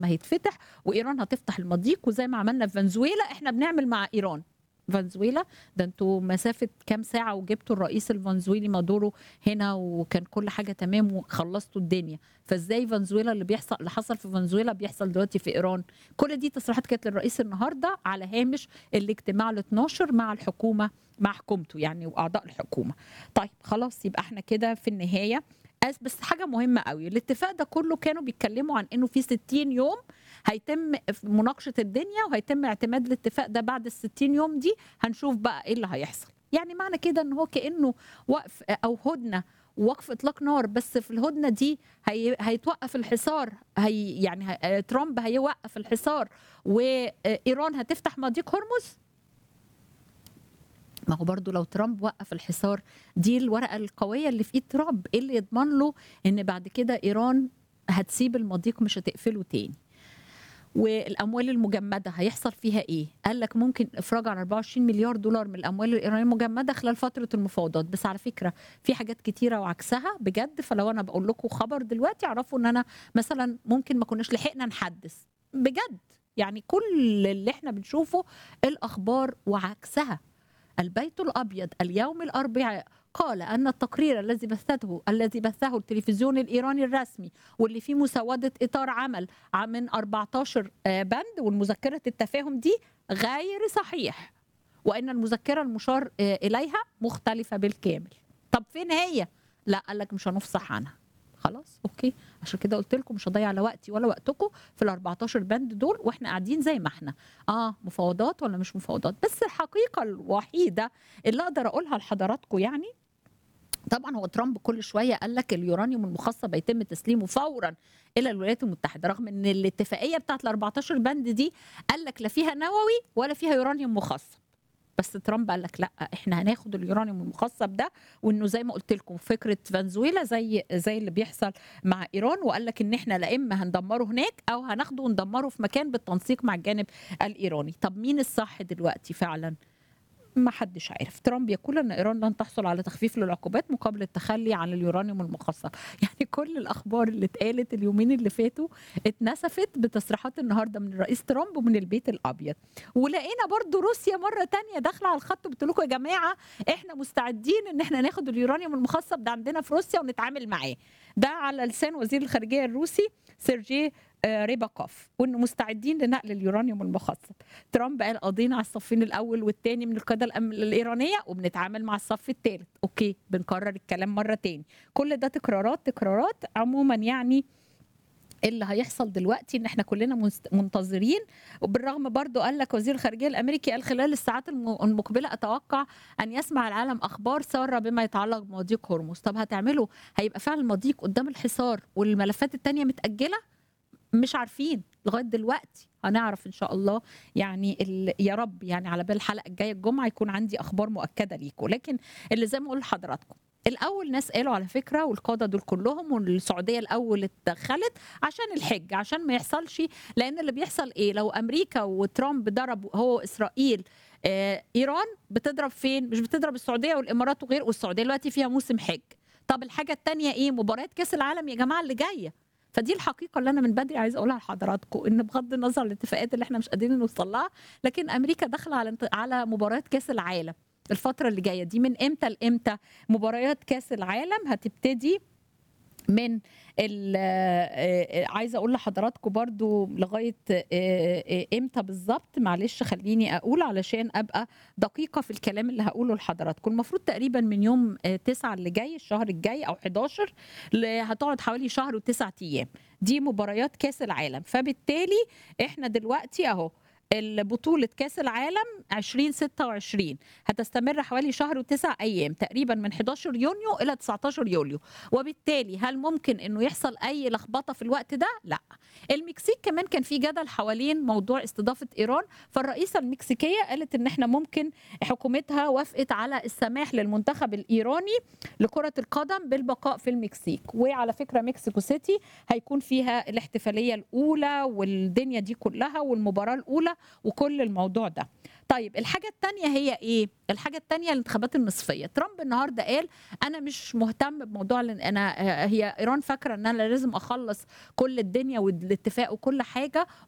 ما هيتفتح وايران هتفتح المضيق وزي ما عملنا في فنزويلا احنا بنعمل مع ايران فنزويلا ده انتوا مسافه كام ساعه وجبتوا الرئيس الفنزويلي مادورو هنا وكان كل حاجه تمام وخلصتوا الدنيا فازاي فنزويلا اللي بيحصل اللي حصل في فنزويلا بيحصل دلوقتي في ايران كل دي تصريحات كانت للرئيس النهارده على هامش الاجتماع ال 12 مع الحكومه مع حكومته يعني واعضاء الحكومه طيب خلاص يبقى احنا كده في النهايه بس حاجه مهمه قوي الاتفاق ده كله كانوا بيتكلموا عن انه في 60 يوم هيتم مناقشه الدنيا وهيتم اعتماد الاتفاق ده بعد ال 60 يوم دي هنشوف بقى ايه اللي هيحصل يعني معنى كده ان هو كانه وقف او هدنه وقف اطلاق نار بس في الهدنه دي هي هيتوقف الحصار هي يعني هي ترامب هيوقف الحصار وايران هتفتح مضيق هرمز ما هو برضو لو ترامب وقف الحصار دي الورقه القويه اللي في ايد ترامب ايه اللي يضمن له ان بعد كده ايران هتسيب المضيق مش هتقفله تاني والاموال المجمده هيحصل فيها ايه؟ قال لك ممكن افراج عن 24 مليار دولار من الاموال الايرانيه المجمده خلال فتره المفاوضات بس على فكره في حاجات كتيره وعكسها بجد فلو انا بقول لكم خبر دلوقتي اعرفوا ان انا مثلا ممكن ما كناش لحقنا نحدث بجد يعني كل اللي احنا بنشوفه الاخبار وعكسها البيت الابيض اليوم الاربعاء قال ان التقرير الذي بثته الذي بثه التلفزيون الايراني الرسمي واللي فيه مسوده اطار عمل من 14 بند والمذكره التفاهم دي غير صحيح وان المذكره المشار اليها مختلفه بالكامل طب فين هي لا قال لك مش هنفصح عنها خلاص اوكي عشان كده قلت لكم مش هضيع لا وقتي ولا وقتكم في ال 14 بند دول واحنا قاعدين زي ما احنا اه مفاوضات ولا مش مفاوضات بس الحقيقه الوحيده اللي اقدر اقولها لحضراتكم يعني طبعا هو ترامب كل شويه قال لك اليورانيوم المخصب هيتم تسليمه فورا الى الولايات المتحده رغم ان الاتفاقيه بتاعت ال 14 بند دي قال لك لا فيها نووي ولا فيها يورانيوم مخصب بس ترامب قال لك لا احنا هناخد اليورانيوم المخصب ده وانه زي ما قلت لكم فكره فنزويلا زي زي اللي بيحصل مع ايران وقال لك ان احنا لا اما هندمره هناك او هناخده وندمره في مكان بالتنسيق مع الجانب الايراني طب مين الصح دلوقتي فعلا ما حدش عارف ترامب يقول ان ايران لن تحصل على تخفيف للعقوبات مقابل التخلي عن اليورانيوم المخصب يعني كل الاخبار اللي اتقالت اليومين اللي فاتوا اتنسفت بتصريحات النهارده من الرئيس ترامب ومن البيت الابيض ولقينا برضو روسيا مره تانية داخله على الخط بتقول لكم يا جماعه احنا مستعدين ان احنا ناخد اليورانيوم المخصب ده عندنا في روسيا ونتعامل معاه ده على لسان وزير الخارجيه الروسي سيرجي ريباكوف وانه مستعدين لنقل اليورانيوم المخصب ترامب قال قضينا على الصفين الاول والثاني من القياده الايرانيه وبنتعامل مع الصف الثالث اوكي بنكرر الكلام مره تاني كل ده تكرارات تكرارات عموما يعني اللي هيحصل دلوقتي ان احنا كلنا منتظرين وبالرغم برضو قال لك وزير الخارجيه الامريكي قال خلال الساعات المقبله اتوقع ان يسمع العالم اخبار ساره بما يتعلق بمضيق هرمز طب هتعملوا هيبقى فعلا مضيق قدام الحصار والملفات التانية متاجله مش عارفين لغايه دلوقتي هنعرف ان شاء الله يعني يا رب يعني على بال الحلقه الجايه الجمعه يكون عندي اخبار مؤكده ليكم لكن اللي زي ما اقول لحضراتكم الاول ناس قالوا على فكره والقاده دول كلهم والسعوديه الاول اتدخلت عشان الحج عشان ما يحصلش لان اللي بيحصل ايه لو امريكا وترامب ضرب هو اسرائيل آه ايران بتضرب فين مش بتضرب السعوديه والامارات وغير والسعوديه دلوقتي فيها موسم حج طب الحاجه الثانيه ايه مباريات كاس العالم يا جماعه اللي جايه فدي الحقيقه اللي انا من بدري عايزه اقولها لحضراتكم ان بغض النظر عن الاتفاقات اللي احنا مش قادرين نوصل لها لكن امريكا داخله على على مباريات كاس العالم الفتره اللي جايه دي من امتى لامتى مباريات كاس العالم هتبتدي من عايزه اقول لحضراتكم برضو لغايه امتى بالظبط معلش خليني اقول علشان ابقى دقيقه في الكلام اللي هقوله لحضراتكم المفروض تقريبا من يوم 9 اللي جاي الشهر الجاي او 11 هتقعد حوالي شهر وتسعة ايام دي مباريات كاس العالم فبالتالي احنا دلوقتي اهو بطولة كأس العالم 2026 هتستمر حوالي شهر وتسع أيام تقريبا من 11 يونيو إلى 19 يوليو وبالتالي هل ممكن أنه يحصل أي لخبطة في الوقت ده؟ لا المكسيك كمان كان في جدل حوالين موضوع استضافة إيران فالرئيسة المكسيكية قالت أن احنا ممكن حكومتها وافقت على السماح للمنتخب الإيراني لكرة القدم بالبقاء في المكسيك وعلى فكرة مكسيكو سيتي هيكون فيها الاحتفالية الأولى والدنيا دي كلها والمباراة الأولى وكل الموضوع ده طيب الحاجة التانية هي ايه؟ الحاجة التانية الانتخابات النصفية، ترامب النهاردة قال أنا مش مهتم بموضوع لأن أنا هي إيران فاكرة إن أنا لازم أخلص كل الدنيا والاتفاق وكل حاجة